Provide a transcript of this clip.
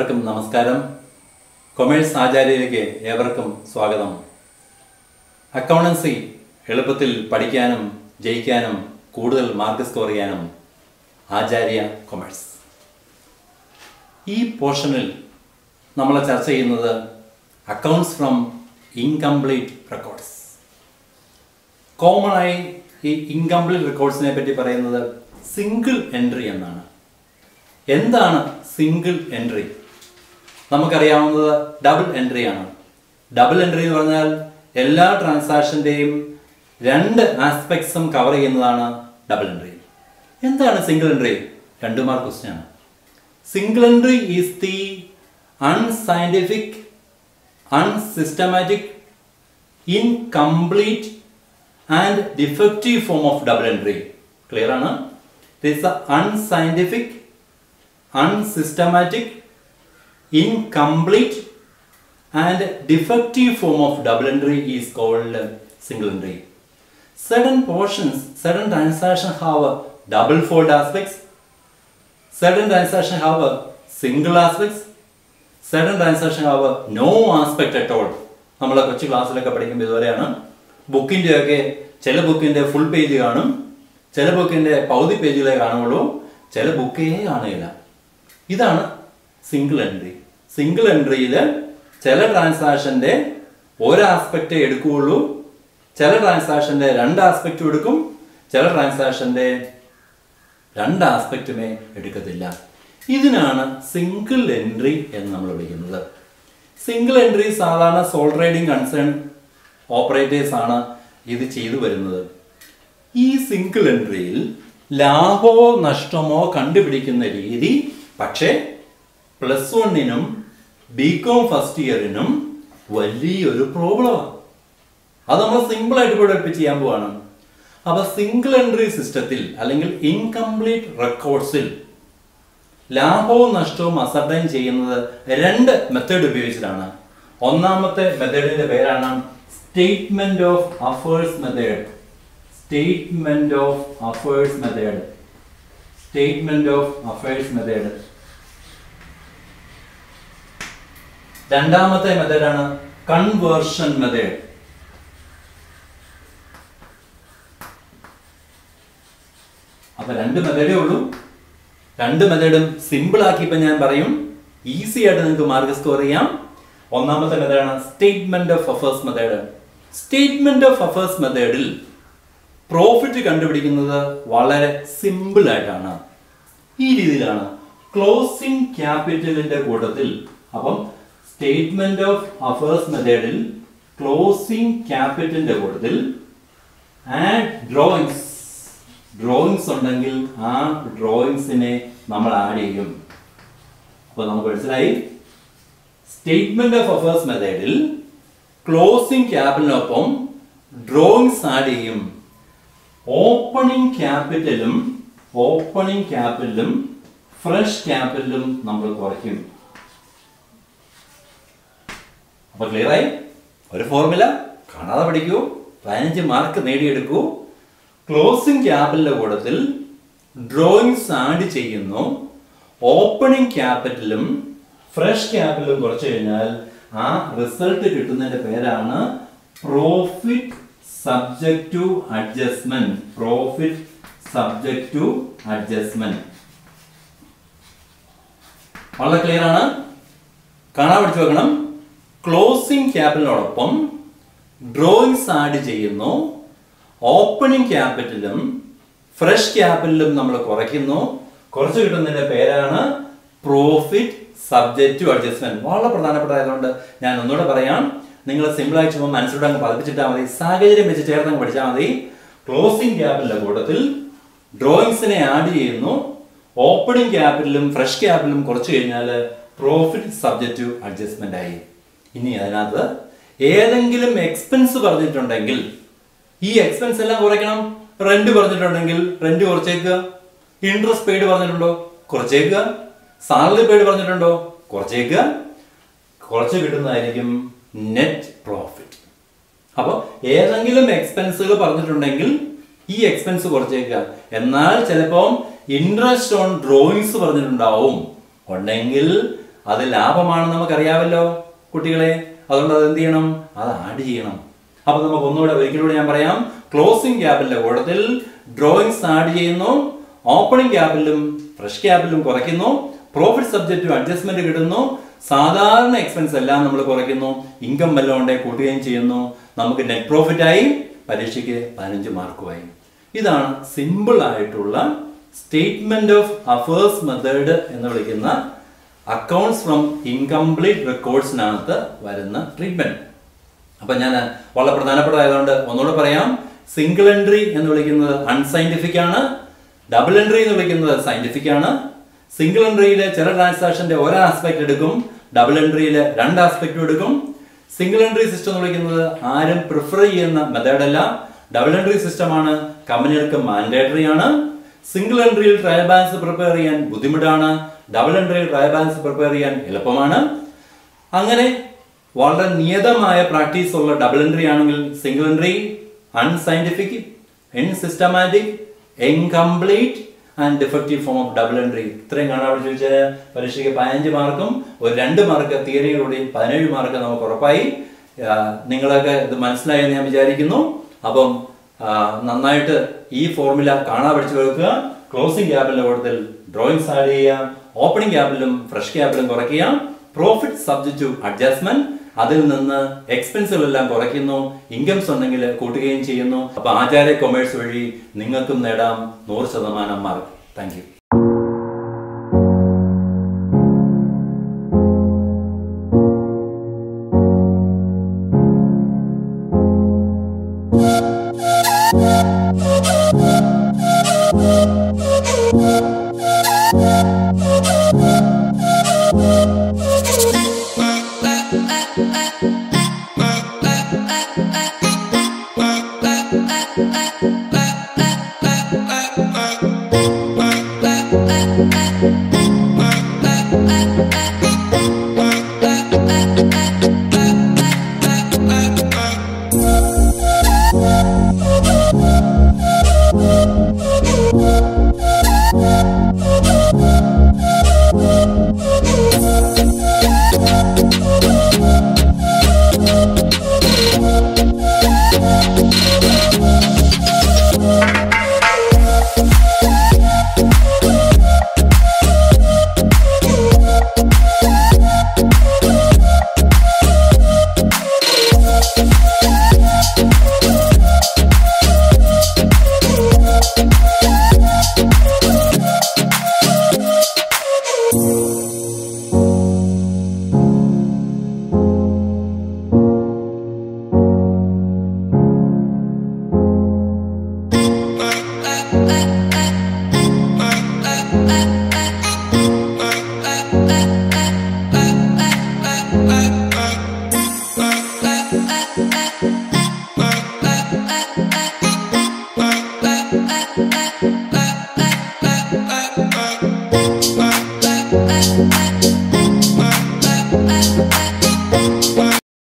ഏവർക്കും നമസ്കാരം കൊമേഴ്സ് ആചാര്യയിലേക്ക് ഏവർക്കും സ്വാഗതം അക്കൗണ്ടൻസി എളുപ്പത്തിൽ പഠിക്കാനും ജയിക്കാനും കൂടുതൽ മാർക്ക് സ്കോർ ചെയ്യാനും ആചാര്യ കൊമേഴ്സ് ഈ പോർഷനിൽ നമ്മൾ ചർച്ച ചെയ്യുന്നത് accounts from incomplete records common ആയി ഈ ഇൻകംപ്ലീറ്റ് റെക്കോർഡ്സിനെ പറ്റി പറയുന്നത് സിംഗിൾ എൻട്രി എന്നാണ് എന്താണ് സിംഗിൾ എൻട്രി നമുക്കറിയാവുന്നത് ഡബിൾ എൻട്രി ആണ് ഡബിൾ എൻട്രി എന്ന് പറഞ്ഞാൽ എല്ലാ ട്രാൻസാക്ഷൻ്റെയും രണ്ട് ആസ്പെക്ട്സും കവർ ചെയ്യുന്നതാണ് ഡബിൾ എൻട്രി എന്താണ് സിംഗിൾ എൻട്രി രണ്ടു മാർക്ക് ക്വസ്റ്റ്യൻ ആണ് single entry is the unscientific unsystematic incomplete and defective form of double entry clear ആണ് this unscientific unsystematic, incomplete, and defective form of double entry is called single entry. Certain portions, certain transactions have double fold aspects, certain transactions have single aspects, certain transactions have no aspect at all. നമ്മൾ കൊച്ചു ക്ലാസ്സിലൊക്കെ പഠിക്കുമ്പോൾ ഇതുവരെയാണ് ബുക്കിൻ്റെ ഒക്കെ ചില ബുക്കിൻ്റെ full page കാണും ചില ബുക്കിൻ്റെ പകുതി പേജിലേ കാണുള്ളൂ ചില ബുക്കേ കാണുകയില്ല ഇതാണ് സിംഗിൾ എൻട്രി സിംഗിൾ എൻട്രിയിൽ ചില ട്രാൻസാക്ഷന്റെ ഒരു ആസ്പെക്റ്റ് എടുക്കുകയുള്ളൂ ചില ട്രാൻസാക്ഷന്റെ രണ്ട് ആസ്പെക്റ്റും എടുക്കും ചില ട്രാൻസാക്ഷന്റെ രണ്ട് ആസ്പെക്റ്റുമേ എടുക്കത്തില്ല ഇതിനാണ് സിംഗിൾ എൻട്രി എന്ന് നമ്മൾ വിളിക്കുന്നത് സിംഗിൾ എൻട്രി സാധാരണ സോൾ ട്രേഡിംഗ് കൺസേൺ ഓപ്പറേറ്റേഴ്സ് ആണ് ഇത് ചെയ്തു വരുന്നത് ഈ സിംഗിൾ എൻട്രിയിൽ ലാഭമോ നഷ്ടമോ കണ്ടുപിടിക്കുന്ന രീതി പക്ഷേ പ്ലസ് വണ്ണിനും ബി കോം ഫസ്റ്റ് ഇയറിനും വലിയൊരു പ്രോബ്ലമാണ് അത് നമ്മൾ സിമ്പിൾ ആയിട്ട് ഇവിടെ ഇപ്പൊ ചെയ്യാൻ പോവാണ് അപ്പൊ സിംഗിൾ എൻട്രി സിസ്റ്റത്തിൽ അല്ലെങ്കിൽ ഇൻകംപ്ലീറ്റ് റെക്കോർഡ്സിൽ ലാഭവും നഷ്ടവും അസർട്ടൈൻ ചെയ്യുന്നത് രണ്ട് മെത്തേഡ് ഉപയോഗിച്ചിട്ടാണ് ഒന്നാമത്തെ മെത്തേഡിന്റെ പേരാണ് statement of affairs method statement of affairs method statement of affairs method രണ്ടാമത്തെ മെത്തേഡാണ് കൺവേർഷൻ മെത്തേഡ് അപ്പൊ രണ്ട് മെത്തേഡേ ഉള്ളൂ രണ്ട് മെത്തേഡും സിമ്പിൾ ആക്കി ഇപ്പൊ ഞാൻ പറയും ഈസി ആയിട്ട് നിങ്ങൾക്ക് മാർക്ക് സ്കോർ ചെയ്യാം ഒന്നാമത്തെ മെത്തേഡാണ് statement of affairs method statement of affairs മെത്തേഡിൽ പ്രോഫിറ്റ് കണ്ടുപിടിക്കുന്നത് വളരെ സിമ്പിൾ ആയിട്ടാണ് ഈ രീതിയിലാണ് ക്ലോസിംഗ് ക്യാപിറ്റലിന്റെ കൂട്ടത്തിൽ അപ്പം സ്റ്റേറ്റ്മെന്റ് ഓഫ് അഫേഴ്സ് മെത്തേഡിൽ ക്ലോസിംഗ് ക്യാപിറ്റലിന്റെ കൂട്ടത്തിൽ ആഡ് ഡ്രോയിങ്സ് ഡ്രോയിങ്സ് ഉണ്ടെങ്കിൽ ആ ഡ്രോയിങ്സിനെ നമ്മൾ ആഡ് ചെയ്യും അപ്പൊ നമുക്ക് മനസ്സിലായി സ്റ്റേറ്റ്മെന്റ് ഓഫ് അഫേഴ്സ് മെത്തേഡിൽ ക്ലോസിംഗ് ക്യാപിറ്റലിനൊപ്പം ഡ്രോയിങ്സ് ആഡ് ചെയ്യും ഓപ്പണിംഗ് ക്യാപിറ്റലും ഓപ്പണിംഗ് ക്യാപിറ്റലും ഫ്രഷ് ക്യാപിറ്റലും നമ്മൾ കുറയ്ക്കും അപ്പൊ ക്ലിയർ ആയി ഒരു ഫോർമുല കാണാതെ പഠിക്കൂ പതിനഞ്ച് മാർക്ക് നേടിയെടുക്കൂ ക്ലോസിംഗ് ക്യാപിറ്റലിന്റെ കൂട്ടത്തിൽ ഡ്രോയിങ്സ് ആഡ് ചെയ്യുന്നു ഓപ്പണിംഗ് ക്യാപിറ്റലും ഫ്രഷ് ക്യാപിറ്റലും കുറച്ച് കഴിഞ്ഞാൽ ആ റിസൾട്ട് കിട്ടുന്നതിന്റെ പേരാണ് profit subject to adjustment profit subject to adjustment വളരെ ക്ലിയർ ആണ് കാണാൻ പഠിച്ചു വെക്കണം ക്ലോസിംഗ് ക്യാപിറ്റലിനോടൊപ്പം ഡ്രോയിങ്സ് ആഡ് ചെയ്യുന്നു ഓപ്പണിംഗ് ക്യാപിറ്റലും ഫ്രഷ് ക്യാപിറ്റലും നമ്മൾ കുറയ്ക്കുന്നു കുറച്ച് കിട്ടുന്നതിന്റെ പേരാണ് പ്രോഫിറ്റ് സബ്ജക്ട് ടു അഡ്ജസ്റ്റ്മെന്റ് വളരെ പ്രധാനപ്പെട്ടതായതുകൊണ്ട് ഞാൻ ഒന്നുകൂടെ പറയാം നിങ്ങൾ സിമ്പിൾ ആയിട്ട് ചുമ്മാ മനസ്സിലൂടെ അങ്ങ് പതിപ്പിച്ചിട്ടാൽ മതി സാഹചര്യം വെച്ച് ചേർന്ന് പഠിച്ചാൽ മതി ക്ലോസിംഗ് ക്യാപിറ്റലിന്റെ കൂട്ടത്തിൽ ഡ്രോയിങ്സിനെ ആഡ് ചെയ്യുന്നു ഓപ്പണിംഗ് ക്യാപിറ്റലും ഫ്രഷ് ക്യാപിറ്റലും കുറച്ച് കഴിഞ്ഞാൽ പ്രോഫിറ്റ് സബ്ജക്ട് ടു അഡ്ജസ്റ്റ്മെന്റ് ആയി ഇനി അതിനകത്ത് ഏതെങ്കിലും എക്സ്പെൻസ് പറഞ്ഞിട്ടുണ്ടെങ്കിൽ ഈ എക്സ്പെൻസ് എല്ലാം കുറയ്ക്കണം റെന്റ് പറഞ്ഞിട്ടുണ്ടെങ്കിൽ റെന്റ് കുറച്ചേക്കുക ഇൻട്രസ്റ്റ് പെയ്ഡ് പറഞ്ഞിട്ടുണ്ടോ കുറച്ചേക്കുക സാലറി പെയ്ഡ് പറഞ്ഞിട്ടുണ്ടോ കുറച്ചേക്കുക കുറച്ച് കിട്ടുന്നതായിരിക്കും നെറ്റ് പ്രോഫിറ്റ് അപ്പോൾ ഏതെങ്കിലും എക്സ്പെൻസുകൾ പറഞ്ഞിട്ടുണ്ടെങ്കിൽ ഈ എക്സ്പെൻസ് കുറച്ചേക്കുക എന്നാൽ ചിലപ്പോൾ ഇൻട്രസ്റ്റ് ഓൺ ഡ്രോയിങ്സ് പറഞ്ഞിട്ടുണ്ടാവും ഉണ്ടെങ്കിൽ അത് ലാഭമാണെന്ന് നമുക്കറിയാമല്ലോ കുട്ടികളെ അതുകൊണ്ട് അത് എന്ത് ചെയ്യണം അത് ആഡ് ചെയ്യണം അപ്പൊ നമുക്ക് ഒന്നുകൂടെ ഒരിക്കലൂടെ ഞാൻ പറയാം ക്ലോസിംഗ് ക്യാപിന്റെ കൂട്ടത്തിൽ ഡ്രോയിങ്സ് ആഡ് ചെയ്യുന്നു ഓപ്പണിംഗ് ക്യാപിലും ഫ്രഷ് ക്യാപിലും കുറയ്ക്കുന്നു പ്രോഫിറ്റ് സബ്ജക്റ്റും അഡ്ജസ്റ്റ്മെന്റ് കിട്ടുന്നു സാധാരണ എക്സ്പെൻസ് എല്ലാം നമ്മൾ കുറയ്ക്കുന്നു ഇൻകം വല്ലതും ഉണ്ടെങ്കിൽ കൂട്ടുകയും ചെയ്യുന്നു നമുക്ക് നെറ്റ് പ്രോഫിറ്റ് ആയി പരീക്ഷയ്ക്ക് പതിനഞ്ച് മാർക്കുമായി ഇതാണ് സിമ്പിൾ ആയിട്ടുള്ള സ്റ്റേറ്റ്മെന്റ് ഓഫ് അഫേഴ്സ് മെത്തേഡ് എന്ന് വിളിക്കുന്ന അക്കൗണ്ട്സ് ഫ്രം ഇൻകംപ്ലീറ്റ് റെക്കോർഡ്സിനകത്ത് വരുന്ന ട്രീറ്റ്മെന്റ് അപ്പൊ ഞാൻ വളരെ പ്രധാനപ്പെട്ടതായതുകൊണ്ട് ഒന്നുകൂടെ പറയാം സിംഗിൾ എൻട്രി എന്ന് വിളിക്കുന്നത് അൺസയന്റിഫിക് ആണ് ഡബിൾ എൻട്രി എന്ന് വിളിക്കുന്നത് സയന്റിഫിക് ആണ് സിംഗിൾ എൻട്രിയിൽ ചില ട്രാൻസാക്ഷന്റെ ഒരു ആസ്പെക്ട് എടുക്കും ഡബിൾ എൻട്രിയിൽ രണ്ട് ആസ്പെക്റ്റും എടുക്കും സിംഗിൾ എൻട്രി സിസ്റ്റം എന്ന് വിളിക്കുന്നത് ആരും പ്രിഫർ ചെയ്യുന്ന മെത്തേഡ് അല്ല ഡബിൾ എൻട്രി സിസ്റ്റമാണ് കമ്പനികൾക്ക് മാൻഡേറ്ററി ആണ് സിംഗിൾ എൻട്രിയിൽ ട്രയൽ ബാലൻസ് പ്രിപ്പയർ ചെയ്യാൻ ബുദ്ധിമുട്ടാണ് ഡബിൾ എൻട്രിയിൽ ട്രയൽ ബാലൻസ് പ്രിപ്പയർ ചെയ്യാൻ എളുപ്പമാണ് അങ്ങനെ വളരെ നിയതമായ പ്രാക്ടീസ് ഉള്ള ഡബിൾ എൻട്രി ആണെങ്കിൽ single entry unscientific unsystematic incomplete and defective form of double entry ഇത്രയും കാണാൻ അവിടെ ചോദിച്ചാൽ പരീക്ഷയ്ക്ക് പതിനഞ്ച് മാർക്കും ഒരു രണ്ട് മാർക്ക് തിയറിയിലൂടെ പതിനേഴ് മാർക്ക് നമുക്ക് ഉറപ്പായി ആ, നിങ്ങളൊക്കെ ഇത് മനസ്സിലായെന്ന് ഞാൻ വിചാരിക്കുന്നു അപ്പം ആ, നന്നായിട്ട് ഈ ഫോർമുല കാണാൻ പഠിച്ചു വെക്കുക ക്ലോസിംഗ് ക്യാപിന്റെ കൂട്ടത്തിൽ ഡ്രോയിങ്സ് ആഡ് ചെയ്യുക ഓപ്പണിംഗ് ക്യാപിലും ഫ്രഷ് ക്യാപിലും കുറയ്ക്കുക പ്രോഫിറ്റ് സബ്ജക്റ്റ് ടു അഡ്ജസ്റ്റ്മെന്റ് അതിൽ നിന്ന് എക്സ്പെൻസുകളെല്ലാം കുറയ്ക്കുന്നു ഇൻകംസ് ഉണ്ടെങ്കിൽ കൂട്ടുകയും ചെയ്യുന്നു അപ്പൊ ആചാര്യ കൊമേഴ്സ് വഴി നിങ്ങൾക്കും നേടാം നൂറ് ശതമാനം മാർക്ക് താങ്ക് യു Bye.